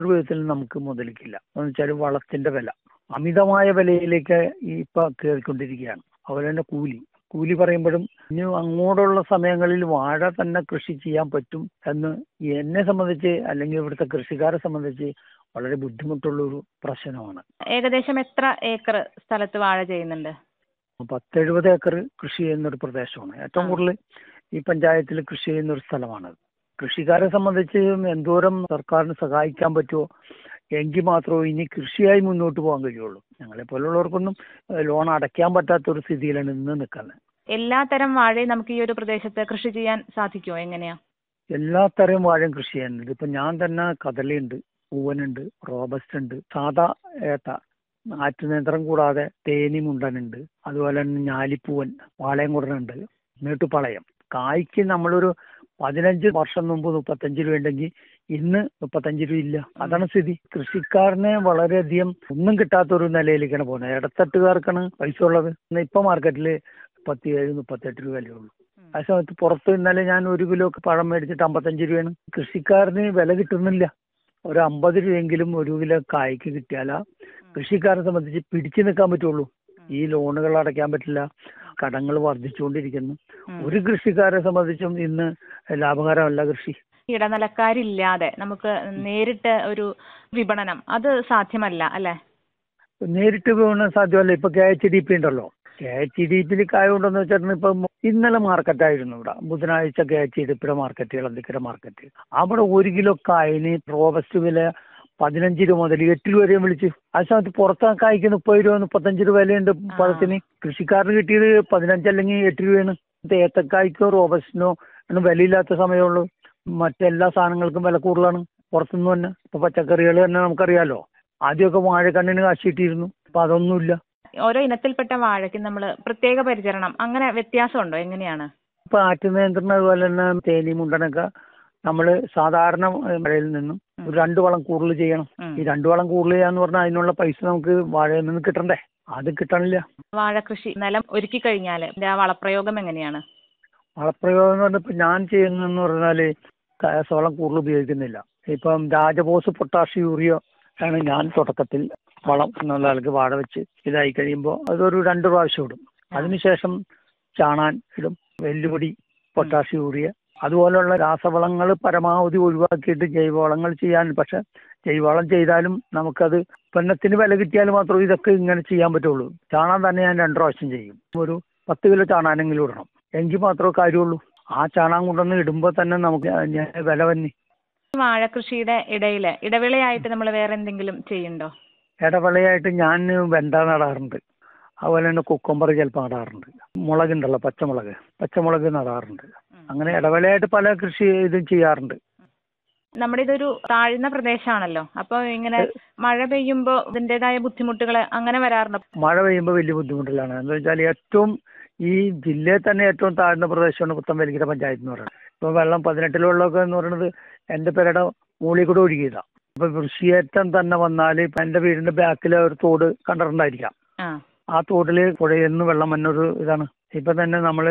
ഒരു വിധത്തിലും നമുക്ക് മുതലിക്കില്ല എന്ന് വെച്ചാൽ വളത്തിന്റെ വില അമിതമായ വിലയിലേക്ക് ഈ ഇപ്പൊ കയറിക്കൊണ്ടിരിക്കുകയാണ് അതുപോലെ തന്നെ കൂലി കൂലി പറയുമ്പോഴും ഇനി അങ്ങോട്ടുള്ള സമയങ്ങളിൽ വാഴ തന്നെ കൃഷി ചെയ്യാൻ പറ്റും എന്ന് എന്നെ സംബന്ധിച്ച് അല്ലെങ്കിൽ ഇവിടുത്തെ കൃഷിക്കാരെ സംബന്ധിച്ച് വളരെ ബുദ്ധിമുട്ടുള്ള ഒരു പ്രശ്നമാണ് ഏകദേശം എത്ര ഏക്കർ സ്ഥലത്ത് വാഴ ചെയ്യുന്നുണ്ട് പത്തെഴുപത് ഏക്കർ കൃഷി ചെയ്യുന്ന ഒരു പ്രദേശമാണ് ഏറ്റവും ആ. കൂടുതൽ ഈ പഞ്ചായത്തിൽ കൃഷി ചെയ്യുന്ന ഒരു സ്ഥലമാണത് കൃഷിക്കാരെ സംബന്ധിച്ച് എന്തോരം സർക്കാരിന് സഹായിക്കാൻ പറ്റുമോ എങ്കിൽ മാത്രമേ ഇനി കൃഷിയായി മുന്നോട്ട് പോകാൻ കഴിയുള്ളൂ ഞങ്ങളെ പോലുള്ളവർക്കൊന്നും ഏഹ്, ലോൺ അടയ്ക്കാൻ പറ്റാത്ത ഒരു സ്ഥിതിയിലാണ് ഇന്ന് നിൽക്കുന്നത് എല്ലാ തരം വാഴയും നമുക്ക് ഈ ഒരു പ്രദേശത്ത് കൃഷി ചെയ്യാൻ സാധിക്കുമോ എങ്ങനെയാ എല്ലാ തരം വാഴയും കൃഷി ചെയ്യുന്നുണ്ട് ഇപ്പൊ ഞാൻ തന്നെ കദളിയുണ്ട് പൂവനുണ്ട് റോബസ്റ്റ് ഉണ്ട് സാദാ ഏത്ത ആറ്റുനേന്ത്രം കൂടാതെ തേനി മുണ്ടനുണ്ട് അതുപോലെ തന്നെ ഞാലിപ്പൂവൻ വാളയംകുടനുണ്ട് നീട്ടുപളയം കായ്ക്ക് നമ്മളൊരു പതിനഞ്ച് വർഷം മുമ്പ് മുപ്പത്തഞ്ച് രൂപ ഉണ്ടെങ്കിൽ ഇന്ന് മുപ്പത്തഞ്ച് രൂപ ഇല്ല അതാണ് സ്ഥിതി കൃഷിക്കാരനെ വളരെയധികം ഒന്നും കിട്ടാത്ത ഒരു നിലയിലേക്കാണ് പോകുന്നത് ഇടത്തട്ടുകാർക്കാണ് പൈസ ഉള്ളത് ഇന്ന് ഇപ്പൊ മാർക്കറ്റിൽ മുപ്പത്തിയേഴ് മുപ്പത്തെട്ട് രൂപ വിലയേ ഉള്ളൂ ആ സമയത്ത് പുറത്ത് ഇന്നലെ ഞാൻ ഒരു കിലോ പഴം മേടിച്ചിട്ട് അമ്പത്തഞ്ച് രൂപയാണ് കൃഷിക്കാരന് വില കിട്ടുന്നില്ല ഒരു അമ്പത് രൂപയെങ്കിലും ഒരു കിലോ കായ്ക്ക് കിട്ടിയാലാ കൃഷിക്കാരെ സംബന്ധിച്ച് പിടിച്ചു നിൽക്കാൻ പറ്റുള്ളൂ ഈ ലോണുകൾ അടയ്ക്കാൻ പറ്റില്ല കടങ്ങൾ വർദ്ധിച്ചുകൊണ്ടിരിക്കുന്നു ഉം. ഒരു കൃഷിക്കാരെ സംബന്ധിച്ചും ഇന്ന് ലാഭകരമല്ല കൃഷി ഇടനിലക്കാരില്ലാതെ നമുക്ക് നേരിട്ട് ഒരു വിപണനം അത് സാധ്യമല്ല അല്ലെ നേരിട്ട് പോകുന്ന സാധ്യമല്ല ഇപ്പൊ കെ എച്ച് ഡി പി ഉണ്ടല്ലോ കെ എച്ച് ഡി പിയിൽ കായ കൊണ്ടെന്ന് വെച്ചിട്ടുണ്ടെങ്കിൽ ഇപ്പം ഇന്നലെ മാർക്കറ്റായിരുന്നു ഇവിടെ ബുധനാഴ്ച കെ എച്ച് ഡി പിയുടെ മാർക്കറ്റ് ഇളന്തിക്കര മാർക്കറ്റ് അവിടെ ഒരു കിലോ കായന് റോബസ്റ്റ് വില പതിനഞ്ച് രൂപ മുതൽ എട്ട് രൂപ വരെയും വിളിച്ചു ആ സമയത്ത് പുറത്ത് ആ കായ്ക്ക് മുപ്പത് രൂപ മുപ്പത്തഞ്ച് രൂപ വിലയുണ്ട് പഴത്തിന് കൃഷിക്കാരന് കിട്ടിയത് പതിനഞ്ച് അല്ലെങ്കിൽ എട്ട് രൂപയാണ് ഇത് ഏത്തക്കായ്ക്കോ റോബസ്റ്റിനോ ഒന്നും വിലയില്ലാത്ത സമയമുള്ളൂ മറ്റെല്ലാ സാധനങ്ങൾക്കും വില കൂടുതലാണ് പുറത്തുനിന്ന് തന്നെ ഇപ്പൊ പച്ചക്കറികൾ തന്നെ നമുക്കറിയാലോ ആദ്യമൊക്കെ വാഴക്കണ്ണിന് കാശ് കിട്ടിയിരുന്നു അപ്പൊ അതൊന്നുമില്ല ഓരോ ഇനത്തിൽപ്പെട്ട വാഴയ്ക്ക് നമ്മൾ പ്രത്യേക പരിചരണം അങ്ങനെ വ്യത്യാസമുണ്ടോ എങ്ങനെയാണ് ഇപ്പൊ ആറ്റുനിയന്ത്രണം അതുപോലെ തന്നെ തേനി മുണ്ടനൊക്കെ നമ്മൾ സാധാരണ മഴയിൽ നിന്നും ഒരു രണ്ടു വളം കൂടുതൽ ചെയ്യണം ഉം. ഈ രണ്ടു വളം കൂടുതൽ ചെയ്യാന്ന് പറഞ്ഞാൽ അതിനുള്ള പൈസ നമുക്ക് വാഴയിൽ നിന്ന് കിട്ടണ്ടേ അത് കിട്ടണില്ല വാഴ കൃഷി നിലം ഒരുക്കി കഴിഞ്ഞാൽ ആ വളപ്രയോഗം എങ്ങനെയാണ് വളപ്രയോഗം എന്ന് പറഞ്ഞാൽ ഇപ്പൊ ഞാൻ ചെയ്യുന്നതെന്ന് പറഞ്ഞാല് രാസവളം കൂടുതൽ ഉപയോഗിക്കുന്നില്ല ഇപ്പം രാജബോസ് പൊട്ടാഷ് യൂറിയ ആണ് ഞാൻ തുടക്കത്തിൽ വളം എന്നുള്ള ആൾക്ക് വാഴ വെച്ച് ഇതായി കഴിയുമ്പോൾ അതൊരു രണ്ട് പ്രാവശ്യം ഇടും അതിനുശേഷം ചാണാൻ ഇടും വെല്ലുപൊടി പൊട്ടാഷ് യൂറിയ അതുപോലുള്ള രാസവളങ്ങൾ പരമാവധി ഒഴിവാക്കിയിട്ട് ജൈവവളങ്ങൾ ചെയ്യാൻ പക്ഷെ ജൈവവളം ചെയ്താലും നമുക്കത് ഉൽപ്പന്നത്തിന് വില കിട്ടിയാൽ മാത്രമേ ഇതൊക്കെ ഇങ്ങനെ ചെയ്യാൻ പറ്റുള്ളൂ ചാണാൻ തന്നെ ഞാൻ രണ്ട് പ്രാവശ്യം ചെയ്യും ഒരു പത്ത് കിലോ ചാണാനെങ്കിലും ഇടണം എങ്കിൽ മാത്രമേ കാര്യമുള്ളൂ ആ ചാണകം കൊണ്ടുവന്ന് ഇടുമ്പോൾ തന്നെ നമുക്ക് ഞാൻ വില വന്നി വാഴ കൃഷിയുടെ ഇടയിൽ ഇടവേളയായിട്ട് നമ്മൾ വേറെ എന്തെങ്കിലും ചെയ്യുന്നുണ്ടോ ഇടവിളയായിട്ട് ഞാൻ വെണ്ട നടാറുണ്ട് അതുപോലെ തന്നെ കുക്കുംബർ ചിലപ്പോൾ നടാറുണ്ട് മുളകുണ്ടല്ലോ പച്ചമുളക് പച്ചമുളക് നടാറുണ്ട് അങ്ങനെ ഇടവിളയായിട്ട് പല കൃഷി ഇതും ചെയ്യാറുണ്ട് നമ്മുടെ ഇതൊരു താഴ്ന്ന പ്രദേശമാണല്ലോ അപ്പൊ ഇങ്ങനെ മഴ പെയ്യുമ്പോൾ ഇതിൻ്റെതായ ബുദ്ധിമുട്ടുകൾ അങ്ങനെ വരാറുണ്ടോ മഴ പെയ്യുമ്പോൾ വലിയ ബുദ്ധിമുട്ടിലാണ് എന്താ വെച്ചാൽ ഏറ്റവും ഈ ജില്ലയിൽ തന്നെ ഏറ്റവും താഴ്ന്ന പ്രദേശമാണ് പുത്തമ്പലിക്കര പഞ്ചായത്ത് എന്ന് പറയുന്നത് ഇപ്പോൾ വെള്ളം പതിനെട്ടിൽ വെള്ളമൊക്കെ എന്ന് പറയുന്നത് എൻ്റെ പേരുടെ മുകളിൽ കൂടെ ഒഴുകിയതാണ് ഇപ്പൊ വൃഷിയേറ്റം തന്നെ വന്നാൽ ഇപ്പം എൻ്റെ വീടിന്റെ ബാക്കിലെ ഒരു തോട് കണ്ടിട്ടുണ്ടായിരിക്കാം ആ ആ തോട്ടിൽ പുഴയിൽ നിന്ന് വെള്ളം വന്നൊരു ഇതാണ് ഇപ്പൊ തന്നെ നമ്മൾ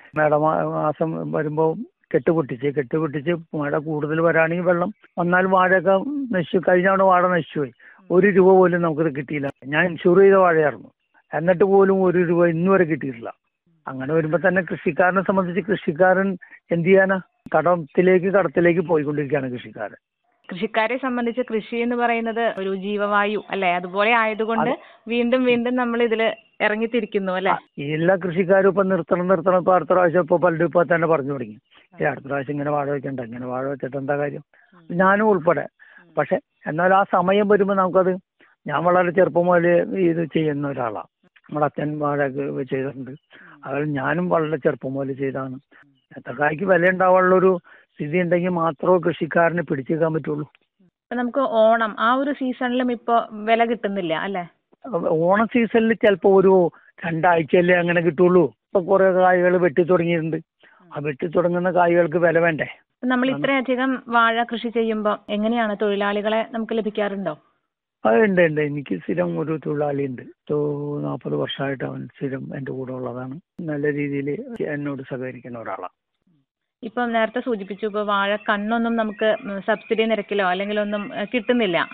മേടമാസം വരുമ്പോൾ കെട്ട് പൊട്ടിച്ച് കെട്ട് പൊട്ടിച്ച് മഴ കൂടുതൽ വരാണെങ്കിൽ വെള്ളം വന്നാൽ വാഴയൊക്കെ നശിച്ചു കഴിഞ്ഞ തവണ വാഴ നശിച്ചു പോയി ഒരു രൂപ പോലും നമുക്കത് കിട്ടിയില്ല ഞാൻ ഇൻഷൂർ ചെയ്ത വാഴയായിരുന്നു എന്നിട്ട് പോലും ഒരു രൂപ ഇന്ന് വരെ കിട്ടിയിട്ടില്ല അങ്ങനെ വരുമ്പോൾ തന്നെ കൃഷിക്കാരനെ സംബന്ധിച്ച് കൃഷിക്കാരൻ എന്ത് ചെയ്യാനാ കടത്തിലേക്ക് കടത്തിലേക്ക് പോയിക്കൊണ്ടിരിക്കുകയാണ് കൃഷിക്കാരൻ കൃഷിക്കാരെ സംബന്ധിച്ച് കൃഷി എന്ന് പറയുന്നത് ഒരു ജീവവായു അല്ലെ അതുപോലെ ആയതുകൊണ്ട് വീണ്ടും വീണ്ടും നമ്മൾ ഇതിൽ ഇറങ്ങിത്തിരിക്കുന്നു അല്ലെ ഈ എല്ലാ കൃഷിക്കാരും ഇപ്പൊ നിർത്തണം നിർത്തണം ഇപ്പൊ അടുത്ത പ്രാവശ്യം ഇപ്പൊ പലരും ഇപ്പൊ തന്നെ പറഞ്ഞു തുടങ്ങി ഏ അടുത്ത പ്രാവശ്യം ഇങ്ങനെ വാഴ വെക്കണ്ട ഇങ്ങനെ വാഴ വെച്ചിട്ട് എന്താ കാര്യം ഞാനും ഉൾപ്പെടെ പക്ഷെ എന്നാൽ ആ സമയം വരുമ്പോൾ നമുക്കത് ഞാൻ വളരെ ചെറുപ്പം മുതൽ ഇത് ചെയ്യുന്ന ഒരാളാണ് നമ്മുടെ അച്ഛൻ വാഴ ചെയ്തിട്ടുണ്ട് അതുപോലെ ഞാനും വളരെ ചെറുപ്പം മുതൽ ചെയ്താണ് ഏത്തക്കായ്ക്ക് വില ഉണ്ടാവാനുള്ളൊരു സ്ഥിതി ഉണ്ടെങ്കിൽ മാത്രമേ കൃഷിക്കാരനെ പിടിച്ചേക്കാൻ പറ്റുള്ളൂ ഇപ്പൊ നമുക്ക് ഓണം ആ ഒരു സീസണിലും ഇപ്പൊ വില കിട്ടുന്നില്ല അല്ലെ ഓണ സീസണിൽ ചിലപ്പോൾ ഒരു രണ്ടാഴ്ചയല്ലേ അങ്ങനെ കിട്ടുള്ളൂ ഇപ്പൊ കുറെ കായ്കൾ വെട്ടി തുടങ്ങിയിട്ടുണ്ട് ആ വെട്ടി തുടങ്ങുന്ന കായ്കൾക്ക് വില വേണ്ടേ നമ്മൾ ഇത്രയധികം വാഴ കൃഷി ചെയ്യുമ്പോൾ എങ്ങനെയാണ് തൊഴിലാളികളെ നമുക്ക് ലഭിക്കാറുണ്ടോ അത് ഉണ്ട് ഉണ്ട് എനിക്ക് സ്ഥിരം ഒരു തൊഴിലാളി ഉണ്ട് നാൽപ്പത് വർഷമായിട്ട് അവൻ സ്ഥിരം എൻ്റെ കൂടെ ഉള്ളതാണ് നല്ല രീതിയിൽ എന്നോട് സഹകരിക്കുന്ന ഒരാളാണ് ഇപ്പം നേരത്തെ സൂചിപ്പിച്ചു ഇപ്പൊ വാഴ കണ്ണൊന്നും നമുക്ക് സബ്സിഡി നിരക്കിലോ അല്ലെങ്കിൽ ഒന്നും ഏഹ് കിട്ടുന്നില്ല